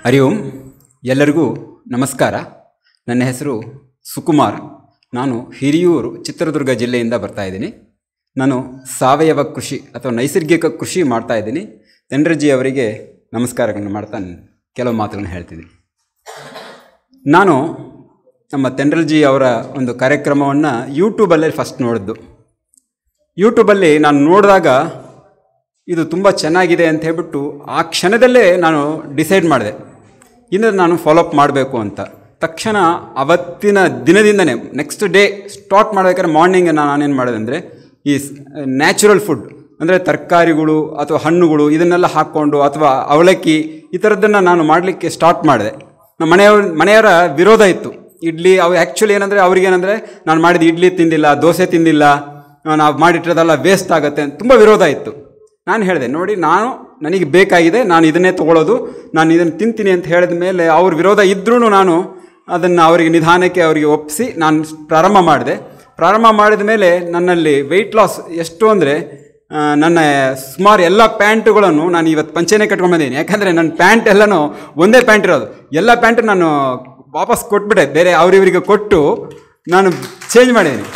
ಹರಿ ಓಂ ಎಲ್ಲರಿಗೂ ನಮಸ್ಕಾರ ನನ್ನ ಹೆಸರು ಸುಕುಮಾರ್ ನಾನು ಹಿರಿಯೂರು ಚಿತ್ರದುರ್ಗ ಜಿಲ್ಲೆಯಿಂದ ಬರ್ತಾ ಇದ್ದೀನಿ ನಾನು ಸಾವಯವ ಕೃಷಿ ಅಥವಾ ನೈಸರ್ಗಿಕ ಕೃಷಿ ಮಾಡ್ತಾ ಇದ್ದೀನಿ ತೆಂಡ್ರಜಿ ಅವರಿಗೆ ನಮಸ್ಕಾರಗಳನ್ನು ಮಾಡ್ತಾ ಕೆಲವು ಮಾತುಗಳನ್ನು ಹೇಳ್ತಿದ್ದೀನಿ ನಾನು ನಮ್ಮ ತೆಂಡ್ರಲ್ಜಿ ಅವರ ಒಂದು ಕಾರ್ಯಕ್ರಮವನ್ನು ಯೂಟ್ಯೂಬಲ್ಲೇ ಫಸ್ಟ್ ನೋಡಿದ್ದು ಯೂಟ್ಯೂಬಲ್ಲಿ ನಾನು ನೋಡಿದಾಗ ಇದು ತುಂಬ ಚೆನ್ನಾಗಿದೆ ಅಂತ ಹೇಳ್ಬಿಟ್ಟು ಆ ಕ್ಷಣದಲ್ಲೇ ನಾನು ಡಿಸೈಡ್ ಮಾಡಿದೆ ಇನ್ನು ನಾನು ಫಾಲೋಅಪ್ ಮಾಡಬೇಕು ಅಂತ ತಕ್ಷಣ ಅವತ್ತಿನ ದಿನದಿಂದನೇ ನೆಕ್ಸ್ಟ್ ಡೇ ಸ್ಟಾರ್ಟ್ ಮಾಡಬೇಕಾದ್ರೆ ಮಾರ್ನಿಂಗ್ ನಾನು ನಾನೇನು ಮಾಡಿದೆ ಅಂದರೆ ಈ ನ್ಯಾಚುರಲ್ ಫುಡ್ ಅಂದರೆ ತರಕಾರಿಗಳು ಅಥವಾ ಹಣ್ಣುಗಳು ಇದನ್ನೆಲ್ಲ ಹಾಕ್ಕೊಂಡು ಅಥವಾ ಅವಲಕ್ಕಿ ಈ ಥರದ್ದನ್ನು ನಾನು ಮಾಡಲಿಕ್ಕೆ ಸ್ಟಾರ್ಟ್ ಮಾಡಿದೆ ನಮ್ಮ ಮನೆಯವ್ರ ಮನೆಯವರ ವಿರೋಧ ಇತ್ತು ಇಡ್ಲಿ ಅವು ಆ್ಯಕ್ಚುಲಿ ಏನಂದರೆ ಅವ್ರಿಗೇನಂದರೆ ನಾನು ಮಾಡಿದ ಇಡ್ಲಿ ತಿಂದಿಲ್ಲ ದೋಸೆ ತಿಂದಿಲ್ಲ ನಾವು ಮಾಡಿಟ್ಟಿರೋದೆಲ್ಲ ವೇಸ್ಟ್ ಆಗುತ್ತೆ ಅಂತ ತುಂಬ ವಿರೋಧ ಇತ್ತು ನಾನು ಹೇಳಿದೆ ನೋಡಿ ನಾನು ನನಗೆ ಬೇಕಾಗಿದೆ ನಾನು ಇದನ್ನೇ ತೊಗೊಳ್ಳೋದು ನಾನು ಇದನ್ನು ತಿಂತೀನಿ ಅಂತ ಹೇಳಿದ ಮೇಲೆ ಅವ್ರ ವಿರೋಧ ಇದ್ರೂ ನಾನು ಅದನ್ನು ಅವರಿಗೆ ನಿಧಾನಕ್ಕೆ ಅವರಿಗೆ ಒಪ್ಪಿಸಿ ನಾನು ಪ್ರಾರಂಭ ಮಾಡಿದೆ ಪ್ರಾರಂಭ ಮಾಡಿದ ಮೇಲೆ ನನ್ನಲ್ಲಿ ವೆಯ್ಟ್ ಲಾಸ್ ಎಷ್ಟು ಅಂದರೆ ನನ್ನ ಸುಮಾರು ಎಲ್ಲ ಪ್ಯಾಂಟುಗಳನ್ನು ನಾನು ಇವತ್ತು ಪಂಚೆನೇ ಕಟ್ಕೊಂಡು ಬಂದಿದ್ದೀನಿ ಯಾಕಂದರೆ ನನ್ನ ಪ್ಯಾಂಟ್ ಎಲ್ಲನೂ ಒಂದೇ ಪ್ಯಾಂಟ್ ಇರೋದು ಎಲ್ಲ ಪ್ಯಾಂಟು ನಾನು ವಾಪಸ್ ಕೊಟ್ಬಿಟ್ಟೆ ಬೇರೆ ಅವರಿವರಿಗೆ ಕೊಟ್ಟು ನಾನು ಚೇಂಜ್ ಮಾಡಿದ್ದೀನಿ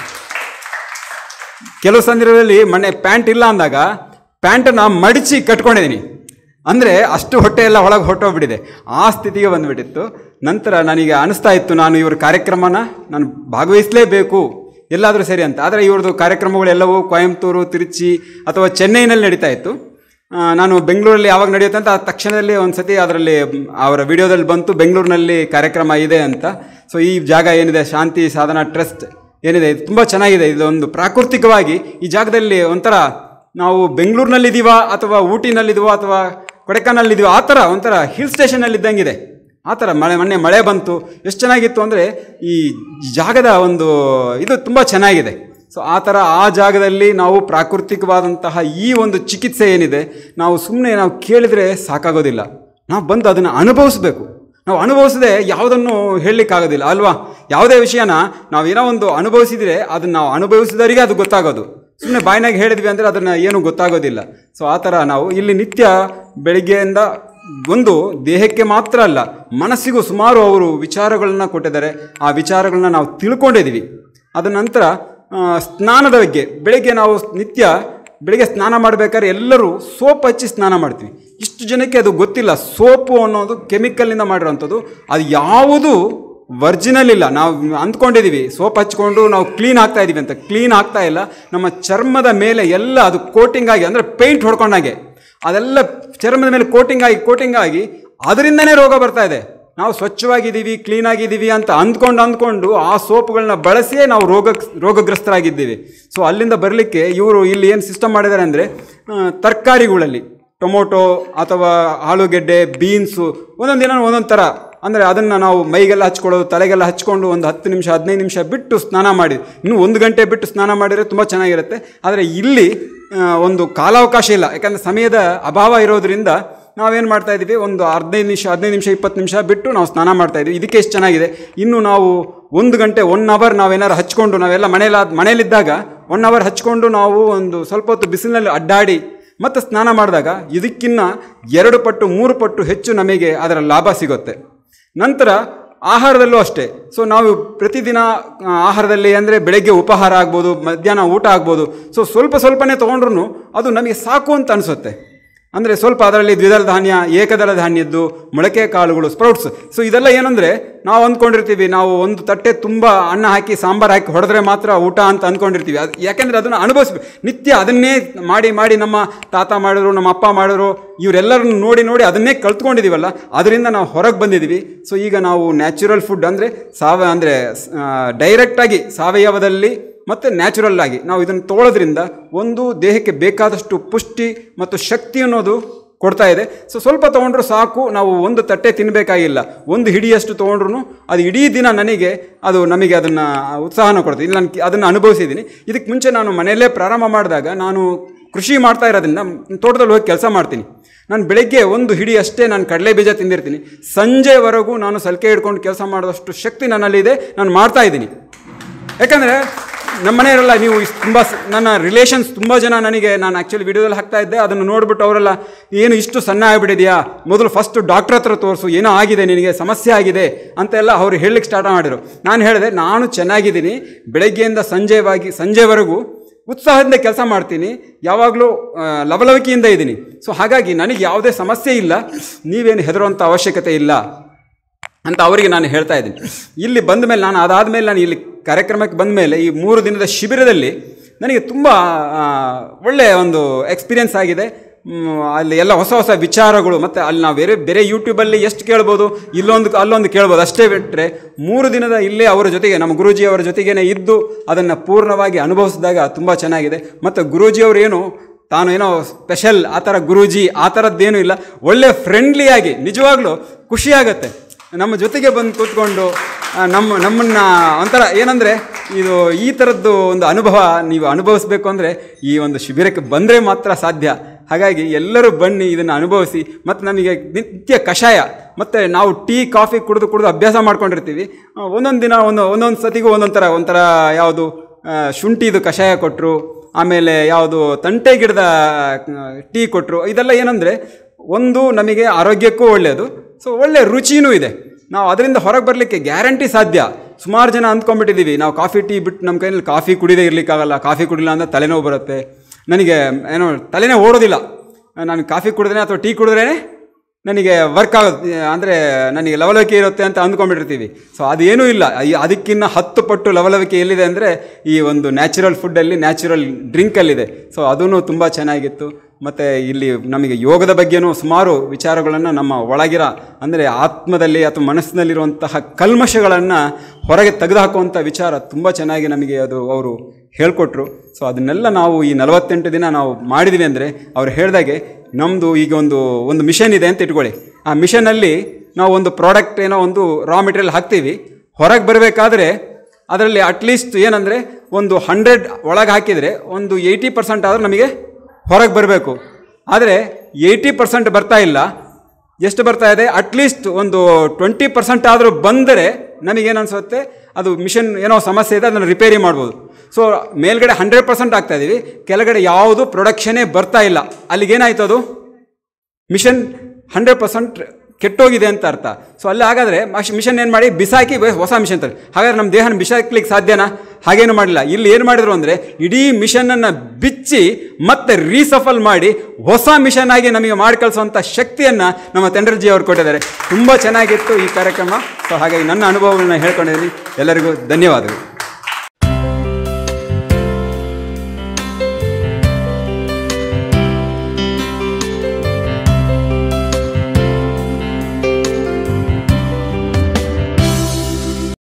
ಕೆಲವು ಸಂದರ್ಭದಲ್ಲಿ ಮೊನ್ನೆ ಪ್ಯಾಂಟ್ ಇಲ್ಲ ಅಂದಾಗ ಪ್ಯಾಂಟನ್ನು ಮಡಿಚಿ ಕಟ್ಕೊಂಡಿದ್ದೀನಿ ಅಂದರೆ ಅಷ್ಟು ಹೊಟ್ಟೆ ಎಲ್ಲ ಒಳಗೆ ಹೊಟ್ಟೋಗ್ಬಿಟ್ಟಿದೆ ಆ ಸ್ಥಿತಿಗೆ ಬಂದುಬಿಟ್ಟಿತ್ತು ನಂತರ ನನಗೆ ಅನಿಸ್ತಾ ಇತ್ತು ನಾನು ಇವ್ರ ಕಾರ್ಯಕ್ರಮನ ನಾನು ಭಾಗವಹಿಸಲೇಬೇಕು ಎಲ್ಲಾದರೂ ಸರಿ ಅಂತ ಆದರೆ ಇವ್ರದ್ದು ಕಾರ್ಯಕ್ರಮಗಳೆಲ್ಲವೂ ಕೊಯಂಬತ್ತೂರು ತಿರುಚಿ ಅಥವಾ ಚೆನ್ನೈನಲ್ಲಿ ನಡೀತಾ ಇತ್ತು ಆ, ನಾನು ಬೆಂಗಳೂರಲ್ಲಿ ಯಾವಾಗ ನಡೆಯುತ್ತೆ ಅಂತ ತಕ್ಷಣದಲ್ಲಿ ಒಂದು ಸತಿ ಅದರಲ್ಲಿ ಮ್, ಅವರ ವಿಡಿಯೋದಲ್ಲಿ ಬಂತು ಬೆಂಗಳೂರಿನಲ್ಲಿ ಕಾರ್ಯಕ್ರಮ ಇದೆ ಅಂತ ಸೊ ಈ ಜಾಗ ಏನಿದೆ ಶಾಂತಿ ಸಾಧನಾ ಟ್ರಸ್ಟ್ ಏನಿದೆ ಇದು ತುಂಬ ಚೆನ್ನಾಗಿದೆ ಇದೊಂದು ಪ್ರಾಕೃತಿಕವಾಗಿ ಈ ಜಾಗದಲ್ಲಿ ಒಂಥರ ನಾವು ಬೆಂಗಳೂರಿನಲ್ಲಿದ್ದೀವಾ ಅಥವಾ ಊಟಿನಲ್ಲಿದ್ದೀವೋ ಅಥವಾ ಕೊಡೆಕನಲ್ಲಿದ್ದೀವೋ ಆ ಥರ ಒಂಥರ ಹಿಲ್ ಸ್ಟೇಷನಲ್ಲಿ ಇದ್ದಂಗಿದೆ ಆ ಥರ ಮಳೆ ಮೊನ್ನೆ ಮಳೆ ಬಂತು ಎಷ್ಟು ಚೆನ್ನಾಗಿತ್ತು ಅಂದರೆ ಈ ಜಾಗದ ಒಂದು ಇದು ತುಂಬ ಚೆನ್ನಾಗಿದೆ ಸೊ ಆ ಥರ ಆ ಜಾಗದಲ್ಲಿ ನಾವು ಪ್ರಾಕೃತಿಕವಾದಂತಹ ಈ ಒಂದು ಚಿಕಿತ್ಸೆ ಏನಿದೆ ನಾವು ಸುಮ್ಮನೆ ನಾವು ಕೇಳಿದರೆ ಸಾಕಾಗೋದಿಲ್ಲ ನಾವು ಬಂದು ಅದನ್ನು ಅನುಭವಿಸ್ಬೇಕು ನಾವು ಅನುಭವಿಸದೆ ಯಾವುದನ್ನು ಹೇಳಲಿಕ್ಕಾಗೋದಿಲ್ಲ ಅಲ್ವಾ ಯಾವುದೇ ವಿಷಯನ ನಾವು ಏನೋ ಒಂದು ಅನುಭವಿಸಿದರೆ ಅದನ್ನು ನಾವು ಅನುಭವಿಸಿದವರಿಗೆ ಅದು ಗೊತ್ತಾಗೋದು ಸುಮ್ಮನೆ ಬಾಯಿನಾಗ ಹೇಳಿದ್ವಿ ಅಂದರೆ ಅದನ್ನು ಏನು ಗೊತ್ತಾಗೋದಿಲ್ಲ ಸೊ ಆ ಥರ ನಾವು ಇಲ್ಲಿ ನಿತ್ಯ ಬೆಳಿಗ್ಗೆಯಿಂದ ಒಂದು ದೇಹಕ್ಕೆ ಮಾತ್ರ ಅಲ್ಲ ಮನಸ್ಸಿಗೂ ಸುಮಾರು ಅವರು ವಿಚಾರಗಳನ್ನ ಕೊಟ್ಟಿದ್ದಾರೆ ಆ ವಿಚಾರಗಳನ್ನ ನಾವು ತಿಳ್ಕೊಂಡಿದ್ದೀವಿ ಅದ ನಂತರ ಆ, ಸ್ನಾನದ ಬಗ್ಗೆ ಬೆಳಗ್ಗೆ ನಾವು ನಿತ್ಯ ಬೆಳಿಗ್ಗೆ ಸ್ನಾನ ಮಾಡಬೇಕಾದ್ರೆ ಎಲ್ಲರೂ ಸೋಪ್ ಹಚ್ಚಿ ಸ್ನಾನ ಮಾಡ್ತೀವಿ ಇಷ್ಟು ಜನಕ್ಕೆ ಅದು ಗೊತ್ತಿಲ್ಲ ಸೋಪು ಅನ್ನೋದು ಕೆಮಿಕಲ್ನಿಂದ ಮಾಡಿರೋವಂಥದ್ದು ಅದು ಯಾವುದು ವರ್ಜಿನಲ್ ಇಲ್ಲ ನಾವು ಅಂದ್ಕೊಂಡಿದ್ದೀವಿ ಸೋಪ್ ಹಚ್ಕೊಂಡು ನಾವು ಕ್ಲೀನ್ ಆಗ್ತಾ ಇದ್ದೀವಿ ಅಂತ ಕ್ಲೀನ್ ಆಗ್ತಾ ಇಲ್ಲ ನಮ್ಮ ಚರ್ಮದ ಮೇಲೆ ಎಲ್ಲ ಅದು ಕೋಟಿಂಗ್ ಆಗಿ ಅಂದರೆ ಪೇಂಟ್ ಹೊಡ್ಕೊಂಡಾಗೆ ಅದೆಲ್ಲ ಚರ್ಮದ ಮೇಲೆ ಕೋಟಿಂಗ್ ಆಗಿ ಕೋಟಿಂಗ್ ಆಗಿ ಅದರಿಂದನೇ ರೋಗ ಬರ್ತಾ ಇದೆ ನಾವು ಸ್ವಚ್ಛವಾಗಿದ್ದೀವಿ ಕ್ಲೀನ್ ಆಗಿದ್ದೀವಿ ಅಂತ ಅಂದ್ಕೊಂಡು ಅಂದ್ಕೊಂಡು ಆ ಸೋಪ್ಗಳನ್ನ ಬಳಸಿಯೇ ನಾವು ರೋಗ ರೋಗಗ್ರಸ್ತರಾಗಿದ್ದೀವಿ ಸೊ ಅಲ್ಲಿಂದ ಬರಲಿಕ್ಕೆ ಇವರು ಇಲ್ಲಿ ಏನು ಸಿಸ್ಟಮ್ ಮಾಡಿದ್ದಾರೆ ಅಂದರೆ ತರಕಾರಿಗಳಲ್ಲಿ ಟೊಮೊಟೊ ಅಥವಾ ಆಲೂಗೆಡ್ಡೆ ಬೀನ್ಸು ಒಂದೊಂದು ದಿನ ಒಂದೊಂದು ಥರ ಅಂದರೆ ಅದನ್ನು ನಾವು ಮೈಗೆಲ್ಲ ಹಚ್ಕೊಳ್ಳೋದು ತಲೆಗೆಲ್ಲ ಹಚ್ಕೊಂಡು ಒಂದು ಹತ್ತು ನಿಮಿಷ ಹದಿನೈದು ನಿಮಿಷ ಬಿಟ್ಟು ಸ್ನಾನ ಮಾಡಿ ಇನ್ನು ಒಂದು ಗಂಟೆ ಬಿಟ್ಟು ಸ್ನಾನ ಮಾಡಿದರೆ ತುಂಬ ಚೆನ್ನಾಗಿರುತ್ತೆ ಆದರೆ ಇಲ್ಲಿ ಆ, ಒಂದು ಕಾಲಾವಕಾಶ ಇಲ್ಲ ಯಾಕಂದರೆ ಸಮಯದ ಅಭಾವ ಇರೋದ್ರಿಂದ ನಾವೇನು ಮಾಡ್ತಾ ಇದ್ದೀವಿ ಒಂದು ಹದಿನೈದು ನಿಮಿಷ ಹದಿನೈದು ನಿಮಿಷ ಇಪ್ಪತ್ತು ನಿಮಿಷ ಬಿಟ್ಟು ನಾವು ಸ್ನಾನ ಮಾಡ್ತಾ ಇದ್ದೀವಿ ಇದಕ್ಕೆ ಎಷ್ಟು ಚೆನ್ನಾಗಿದೆ ಇನ್ನು ನಾವು ಒಂದು ಗಂಟೆ ಒನ್ ಅವರ್ ನಾವೇನಾರು ಹಚ್ಕೊಂಡು ನಾವೆಲ್ಲ ಮನೇಲಿ ಮನೇಲಿದ್ದಾಗ ಒನ್ ಅವರ್ ಹಚ್ಕೊಂಡು ನಾವು ಒಂದು ಸ್ವಲ್ಪ ಹೊತ್ತು ಬಿಸಿಲಿನಲ್ಲಿ ಅಡ್ಡಾಡಿ ಮತ್ತು ಸ್ನಾನ ಮಾಡಿದಾಗ ಇದಕ್ಕಿನ್ನ ಎರಡು ಪಟ್ಟು ಮೂರು ಪಟ್ಟು ಹೆಚ್ಚು ನಮಗೆ ಅದರ ಲಾಭ ಸಿಗುತ್ತೆ ನಂತರ ಆಹಾರದಲ್ಲೂ ಅಷ್ಟೇ ಸೊ ನಾವು ಪ್ರತಿದಿನ ಆ, ಆಹಾರದಲ್ಲಿ ಅಂದರೆ ಬೆಳಗ್ಗೆ ಉಪಹಾರ ಆಗ್ಬೋದು ಮಧ್ಯಾಹ್ನ ಊಟ ಆಗ್ಬೋದು ಸೊ ಸ್ವಲ್ಪ ಸ್ವಲ್ಪನೇ ತೊಗೊಂಡ್ರು ಅದು ನಮಗೆ ಸಾಕು ಅಂತ ಅನಿಸುತ್ತೆ ಅಂದರೆ ಸ್ವಲ್ಪ ಅದರಲ್ಲಿ ದ್ವಿದಳ ಧಾನ್ಯ ಏಕದಳ ಧಾನ್ಯದ್ದು ಮೊಳಕೆ ಕಾಳುಗಳು ಸ್ಪ್ರೌಟ್ಸ್ ಸೊ ಇದೆಲ್ಲ ಏನಂದರೆ ನಾವು ಅಂದ್ಕೊಂಡಿರ್ತೀವಿ ನಾವು ಒಂದು ತಟ್ಟೆ ತುಂಬ ಅನ್ನ ಹಾಕಿ ಸಾಂಬಾರು ಹಾಕಿ ಹೊಡೆದ್ರೆ ಮಾತ್ರ ಊಟ ಅಂತ ಅಂದ್ಕೊಂಡಿರ್ತೀವಿ ಅದು ಯಾಕೆಂದರೆ ಅದನ್ನು ಅನುಭವಿಸ್ಬೇಕು ನಿತ್ಯ ಅದನ್ನೇ ಮಾಡಿ ಮಾಡಿ ನಮ್ಮ ತಾತ ಮಾಡಿದ್ರು ನಮ್ಮ ಅಪ್ಪ ಮಾಡಿದ್ರು ಇವರೆಲ್ಲರನ್ನು ನೋಡಿ ನೋಡಿ ಅದನ್ನೇ ಕಲ್ತ್ಕೊಂಡಿದ್ದೀವಲ್ಲ ಅದರಿಂದ ನಾವು ಹೊರಗೆ ಬಂದಿದ್ದೀವಿ ಸೊ ಈಗ ನಾವು ನ್ಯಾಚುರಲ್ ಫುಡ್ ಅಂದರೆ ಸಾವ ಅಂದರೆ ಡೈರೆಕ್ಟಾಗಿ ಸಾವಯವದಲ್ಲಿ ಮತ್ತು ನ್ಯಾಚುರಲ್ ಆಗಿ ನಾವು ಇದನ್ನು ತೊಗೊಳೋದ್ರಿಂದ ಒಂದು ದೇಹಕ್ಕೆ ಬೇಕಾದಷ್ಟು ಪುಷ್ಟಿ ಮತ್ತು ಶಕ್ತಿ ಅನ್ನೋದು ಕೊಡ್ತಾ ಇದೆ ಸೊ ಸ್ವಲ್ಪ ತೊಗೊಂಡ್ರು ಸಾಕು ನಾವು ಒಂದು ತಟ್ಟೆ ತಿನ್ನಬೇಕಾಗಿಲ್ಲ ಒಂದು ಹಿಡಿಯಷ್ಟು ತೊಗೊಂಡ್ರು ಅದು ಇಡೀ ದಿನ ನನಗೆ ಅದು ನಮಗೆ ಅದನ್ನು ಉತ್ಸಾಹನ ಕೊಡ್ತದೆ ಇಲ್ಲಿ ನಾನು ಅದನ್ನು ಅನುಭವಿಸಿದ್ದೀನಿ ಇದಕ್ಕೆ ಮುಂಚೆ ನಾನು ಮನೆಯಲ್ಲೇ ಪ್ರಾರಂಭ ಮಾಡಿದಾಗ ನಾನು ಕೃಷಿ ಮಾಡ್ತಾ ಇರೋದ್ರಿಂದ ತೋಟದಲ್ಲಿ ಹೋಗಿ ಕೆಲಸ ಮಾಡ್ತೀನಿ ನಾನು ಬೆಳಗ್ಗೆ ಒಂದು ಹಿಡಿ ಅಷ್ಟೇ ನಾನು ಕಡಲೆ ಬೀಜ ತಿಂದಿರ್ತೀನಿ ಸಂಜೆವರೆಗೂ ನಾನು ಸಲಿಕೆ ಹಿಡ್ಕೊಂಡು ಕೆಲಸ ಮಾಡೋದಷ್ಟು ಶಕ್ತಿ ನನ್ನಲ್ಲಿದೆ ನಾನು ಮಾಡ್ತಾ ಇದ್ದೀನಿ ಯಾಕಂದರೆ ನಮ್ಮ ಮನೆಯವರೆಲ್ಲ ನೀವು ಇಸ್- ತುಂಬ ಸ- ನನ್ನ ರಿಲೇಷನ್ಸ್ ತುಂಬ ಜನ ನನಗೆ ನಾನು ಆ್ಯಕ್ಚುಲಿ ವಿಡಿಯೋದಲ್ಲಿ ಹಾಕ್ತಾ ಇದ್ದೆ ಅದನ್ನು ನೋಡ್ಬಿಟ್ಟು ಅವರೆಲ್ಲ ಏನು ಇಷ್ಟು ಸಣ್ಣ ಆಗಿಬಿಟ್ಟಿದೆಯಾ ಮೊದಲು ಫಸ್ಟ್ ಡಾಕ್ಟ್ರ್ ಹತ್ರ ತೋರಿಸು ಏನೋ ಆಗಿದೆ ನಿನಗೆ ಸಮಸ್ಯೆ ಆಗಿದೆ ಅಂತೆಲ್ಲ ಅವ್ರು ಹೇಳಲಿಕ್ಕೆ ಸ್ಟಾರ್ಟ್ ಮಾಡಿದರು ನಾನು ಹೇಳಿದೆ ನಾನು ಚೆನ್ನಾಗಿದ್ದೀನಿ ಬೆಳಗ್ಗೆಯಿಂದ ಸಂಜೆವಾಗಿ ಸಂಜೆವರೆಗೂ ಉತ್ಸಾಹದಿಂದ ಕೆಲಸ ಮಾಡ್ತೀನಿ ಯಾವಾಗಲೂ ಆ, ಲವಲವಿಕೆಯಿಂದ ಇದ್ದೀನಿ ಸೊ ಹಾಗಾಗಿ ನನಗೆ ಯಾವುದೇ ಸಮಸ್ಯೆ ಇಲ್ಲ ನೀವೇನು ಹೆದರುವಂಥ ಅವಶ್ಯಕತೆ ಇಲ್ಲ ಅಂತ ಅವರಿಗೆ ನಾನು ಹೇಳ್ತಾ ಇದ್ದೀನಿ ಇಲ್ಲಿ ಬಂದ ಮೇಲೆ ನಾನು ಅದಾದಮೇಲೆ ನಾನು ಇಲ್ಲಿ ಕಾರ್ಯಕ್ರಮಕ್ಕೆ ಬಂದ ಮೇಲೆ ಈ ಮೂರು ದಿನದ ಶಿಬಿರದಲ್ಲಿ ನನಗೆ ತುಂಬ ಆ, ಒಳ್ಳೆಯ ಒಂದು ಎಕ್ಸ್ಪೀರಿಯನ್ಸ್ ಆಗಿದೆ ಮ್, ಅಲ್ಲಿ ಎಲ್ಲ ಹೊಸ ಹೊಸ ವಿಚಾರಗಳು ಮತ್ತು ಅಲ್ಲಿ ನಾವು ಬೇರೆ ಬೇರೆ ಯೂಟ್ಯೂಬಲ್ಲಿ ಎಷ್ಟು ಕೇಳ್ಬೋದು ಇಲ್ಲೊಂದು ಅಲ್ಲೊಂದು ಕೇಳ್ಬೋದು ಅಷ್ಟೇ ಬಿಟ್ಟರೆ ಮೂರು ದಿನದ ಇಲ್ಲೇ ಅವರ ಜೊತೆಗೆ ನಮ್ಮ ಗುರೂಜಿ ಅವರ ಜೊತೆಗೇನೆ ಇದ್ದು ಅದನ್ನು ಪೂರ್ಣವಾಗಿ ಅನುಭವಿಸಿದಾಗ ತುಂಬ ಚೆನ್ನಾಗಿದೆ ಮತ್ತು ಗುರೂಜಿಯವರು ಏನು ತಾನು ಏನೋ ಸ್ಪೆಷಲ್ ಆ ಥರ ಗುರೂಜಿ ಆ ಥರದ್ದೇನೂ ಇಲ್ಲ ಒಳ್ಳೆ ಫ್ರೆಂಡ್ಲಿಯಾಗಿ ನಿಜವಾಗ್ಲೂ ಖುಷಿಯಾಗತ್ತೆ ನಮ್ಮ ಜೊತೆಗೆ ಬಂದು ಕೂತ್ಕೊಂಡು ಆ, ನಮ್ಮ ನಮ್ಮನ್ನು ಒಂಥರ ಏನಂದರೆ ಇದು ಈ ಥರದ್ದು ಒಂದು ಅನುಭವ ನೀವು ಅನುಭವಿಸ್ಬೇಕು ಅಂದರೆ ಈ ಒಂದು ಶಿಬಿರಕ್ಕೆ ಬಂದರೆ ಮಾತ್ರ ಸಾಧ್ಯ ಹಾಗಾಗಿ ಎಲ್ಲರೂ ಬನ್ನಿ ಇದನ್ನು ಅನುಭವಿಸಿ ಮತ್ತು ನನಗೆ ನಿತ್ಯ ಕಷಾಯ ಮತ್ತು ನಾವು ಟೀ ಕಾಫಿ ಕುಡಿದು ಕುಡಿದು ಅಭ್ಯಾಸ ಮಾಡ್ಕೊಂಡಿರ್ತೀವಿ ಆ, ಒಂದೊಂದು ದಿನ ಒಂದು ಒಂದೊಂದು ಸತಿಗೂ ಒಂದೊಂದು ಥರ ಒಂಥರ ಯಾವುದು ಆ, ಶುಂಠಿದು ಕಷಾಯ ಕೊಟ್ಟರು ಆಮೇಲೆ ಯಾವುದು ತಂಟೆ ಗಿಡದ ಆ, ಟೀ ಕೊಟ್ಟರು ಇದೆಲ್ಲ ಏನಂದರೆ ಒಂದು ನಮಗೆ ಆರೋಗ್ಯಕ್ಕೂ ಒಳ್ಳೆಯದು ಸೊ ಒಳ್ಳೆ ರುಚಿನೂ ಇದೆ ನಾವು ಅದರಿಂದ ಹೊರಗೆ ಬರಲಿಕ್ಕೆ ಗ್ಯಾರಂಟಿ ಸಾಧ್ಯ ಸುಮಾರು ಜನ ಅಂದ್ಕೊಂಡ್ಬಿಟ್ಟಿದ್ದೀವಿ ನಾವು ಕಾಫಿ ಟೀ ಬಿಟ್ಟು ನಮ್ಮ ಕೈಯಲ್ಲಿ ಕಾಫಿ ಕುಡಿದೇ ಇರಲಿಕ್ಕಾಗಲ್ಲ ಕಾಫಿ ಕುಡಿಲ್ಲ ಅಂದರೆ ತಲೆನೋವು ಬರುತ್ತೆ ನನಗೆ ಏನೋ ತಲೆನೇ ಓಡೋದಿಲ್ಲ ನಾನು ಕಾಫಿ ಕುಡಿದ್ರೆ ಅಥವಾ ಟೀ ಕುಡಿದ್ರೇ ನನಗೆ ವರ್ಕ್ ಆಗುತ್ತೆ ಅಂದರೆ ನನಗೆ ಲವಲವಿಕೆ ಇರುತ್ತೆ ಅಂತ ಅಂದ್ಕೊಂಡ್ಬಿಟ್ಟಿರ್ತೀವಿ ಸೊ ಅದೇನೂ ಇಲ್ಲ ಈ- ಅದಕ್ಕಿಂತ ಹತ್ತು ಪಟ್ಟು ಲವಲವಿಕೆ ಎಲ್ಲಿದೆ ಅಂದರೆ ಈ ಒಂದು ನ್ಯಾಚುರಲ್ ಫುಡ್ಡಲ್ಲಿ ನ್ಯಾಚುರಲ್ ಡ್ರಿಂಕಲ್ಲಿದೆ ಸೊ ಅದೂ ತುಂಬ ಚೆನ್ನಾಗಿತ್ತು ಮತ್ತು ಇಲ್ಲಿ ನಮಗೆ ಯೋಗದ ಬಗ್ಗೆನೂ ಸುಮಾರು ವಿಚಾರಗಳನ್ನು ನಮ್ಮ ಒಳಗಿರ ಅಂದರೆ ಆತ್ಮದಲ್ಲಿ ಅಥವಾ ಮನಸ್ಸಿನಲ್ಲಿರುವಂತಹ ಕಲ್ಮಶಗಳನ್ನು ಹೊರಗೆ ತೆಗೆದುಹಾಕುವಂಥ ವಿಚಾರ ತುಂಬ ಚೆನ್ನಾಗಿ ನಮಗೆ ಅದು ಅವರು ಹೇಳಿಕೊಟ್ರು ಸೊ ಅದನ್ನೆಲ್ಲ ನಾವು ಈ ನಲವತ್ತೆಂಟು ದಿನ ನಾವು ಮಾಡಿದ್ವಿ ಅಂದರೆ ಅವ್ರು ಹೇಳ್ದಾಗೆ ನಮ್ಮದು ಈಗ ಒಂದು ಒಂದು ಮಿಷನ್ ಇದೆ ಅಂತ ಇಟ್ಕೊಳ್ಳಿ ಆ ಮಿಷನಲ್ಲಿ ನಾವು ಒಂದು ಪ್ರಾಡಕ್ಟ್ ಏನೋ ಒಂದು ರಾ ಮೆಟೀರಿಯಲ್ ಹಾಕ್ತೀವಿ ಹೊರಗೆ ಬರಬೇಕಾದ್ರೆ ಅದರಲ್ಲಿ ಅಟ್ಲೀಸ್ಟ್ ಏನಂದರೆ ಒಂದು ಹಂಡ್ರೆಡ್ ಒಳಗೆ ಹಾಕಿದರೆ ಒಂದು ಏಯ್ಟಿ ಪರ್ಸೆಂಟ್ ಆದರೂ ನಮಗೆ ಹೊರಗೆ ಬರಬೇಕು ಆದರೆ ಏಯ್ಟಿ ಪರ್ಸೆಂಟ್ ಬರ್ತಾ ಇಲ್ಲ ಎಷ್ಟು ಬರ್ತಾ ಇದೆ ಅಟ್ಲೀಸ್ಟ್ ಒಂದು ಟ್ವೆಂಟಿ ಪರ್ಸೆಂಟ್ ಆದರೂ ಬಂದರೆ ನಮಗೇನು ಅನಿಸುತ್ತೆ ಅದು ಮಿಷನ್ ಏನೋ ಸಮಸ್ಯೆ ಇದೆ ಅದನ್ನು ರಿಪೇರಿ ಮಾಡ್ಬೋದು ಸೊ ಮೇಲ್ಗಡೆ ಹಂಡ್ರೆಡ್ ಪರ್ಸೆಂಟ್ ಆಗ್ತಾ ಇದೀವಿ ಕೆಳಗಡೆ ಯಾವುದು ಪ್ರೊಡಕ್ಷನೇ ಬರ್ತಾ ಇಲ್ಲ ಅಲ್ಲಿಗೇನಾಯ್ತು ಅದು ಮಿಷನ್ ಹಂಡ್ರೆಡ್ ಪರ್ಸೆಂಟ್ ಕೆಟ್ಟೋಗಿದೆ ಅಂತ ಅರ್ಥ ಸೊ ಅಲ್ಲಿ ಹಾಗಾದರೆ ಮಿಷನ್ ಏನು ಮಾಡಿ ಬಿಸಾಕಿ ಬೆ- ಹೊಸ ಮಿಷನ್ ತಾರೆ ಹಾಗಾದ್ರೆ ನಮ್ಮ ದೇಹನ ಬಿಸಾಕ್ಲಿಕ್ಕೆ ಸಾಧ್ಯನಾ ಹಾಗೇನು ಮಾಡಿಲ್ಲ ಇಲ್ಲಿ ಏನು ಮಾಡಿದ್ರು ಅಂದರೆ ಇಡೀ ಮಿಷನನ್ನು ಬಿಚ್ಚಿ ಮತ್ತೆ ರೀಸಫಲ್ ಮಾಡಿ ಹೊಸ ಮಿಷನ್ ಆಗಿ ನಮಗೆ ಮಾಡಿ ಕಳಿಸುವಂಥ ಶಕ್ತಿಯನ್ನು ನಮ್ಮ ತೆಂಡ್ರಜಿ ಅವರು ಕೊಟ್ಟಿದ್ದಾರೆ ತುಂಬ ಚೆನ್ನಾಗಿತ್ತು ಈ ಕಾರ್ಯಕ್ರಮ ಸೊ ಹಾಗಾಗಿ ನನ್ನ ಅನುಭವಗಳನ್ನ ಹೇಳ್ಕೊಂಡಿದ್ದೀನಿ ಎಲ್ಲರಿಗೂ ಧನ್ಯವಾದಗಳು